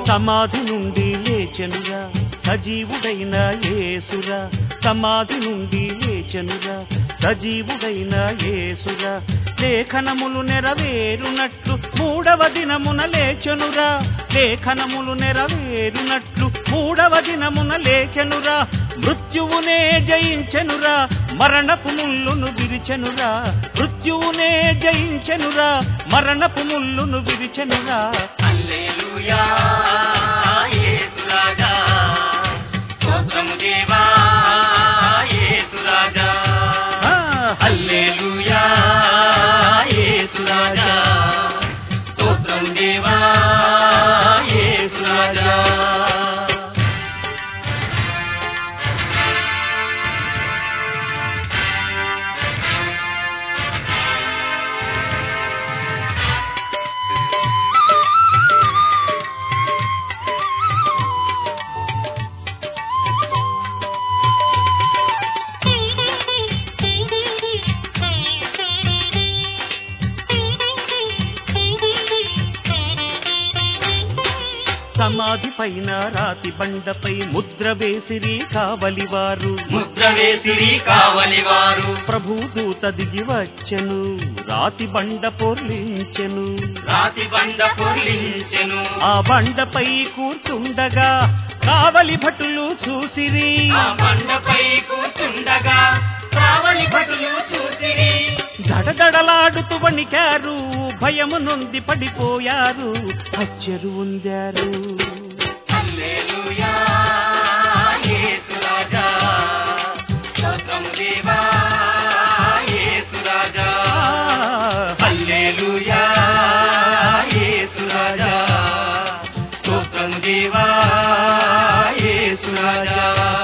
సమాధి నుండి లేచెనురా సజీవుడైన యేసురా సమాధి నుండి లేచెనురా సజీవుడైన యేసురా లేఖనములు నెరవేరునట్లు మూడవ దినమున లేచెనురా లేఖనములు నెరవేరునట్లు మూడవ దినమున లేచెనురా మృత్యువునే జయించెనురా మరణపు ముల్లును విరిచెనురా మృత్యువునే జయించెనురా మరణపు ముల్లును విరిచెనురా హల్లెలూయా యేసు రాజా స్తోత్రము దేవా యేసు రాజా ఆ, హల్లెలూయా యేసు రాజా స్తోత్రం దేవా యేసు రాజా సమాధి పైన రాతి బండపై ముద్ర వేసిరి కావలివారు ముద్ర వేసిరి కావలి వారు ప్రభు దూత దిగి వచ్చెను రాతి బండ పొర్లించెను రాతి బండ పొర్లించెను ఆ బండపై కూర్చుండగా కావలి భటులు చూసిరి ఆ బండపై కూర్చుండగా కావలి భటులు చూసిరి దడదడలాడుతూ వణికారు భయము నొంది పడిపోయారు అచ్చరు ఉందారు హల్లెలూయా యేసు రాజా స్తోత్రము దేవా యేసు రాజా హల్లెలూయా యేసు రాజా స్తోత్రము దేవా యేసు రాజా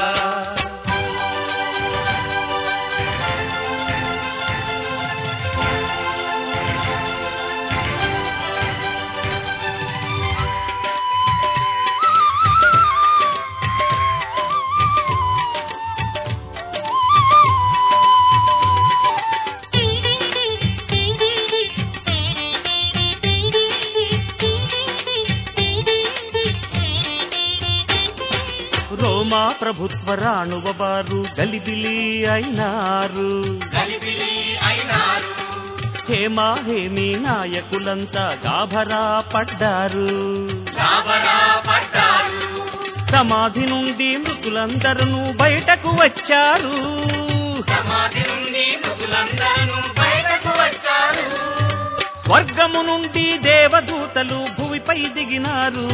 రోమా ప్రభుత్వ రాణువ వారు గలిబిలి అయినారు గలిబిలి అయినారు హేమా హేమి నాయకులంతా గాభరా పడ్డారు గాబరా పడ్డారు సమాధి నుండి మృతులందరూ బయటకు వచ్చారు సమాధి నుండి మృతులందరూ బయటకు వచ్చారు స్వర్గము నుండి దేవదూతలు భూమిపై దిగినారు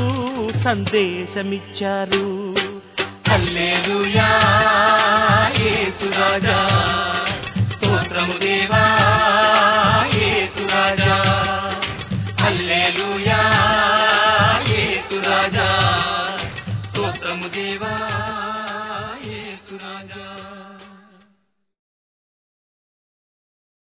సందేశమిచ్చారు హల్లెలూయా యేసు రాజా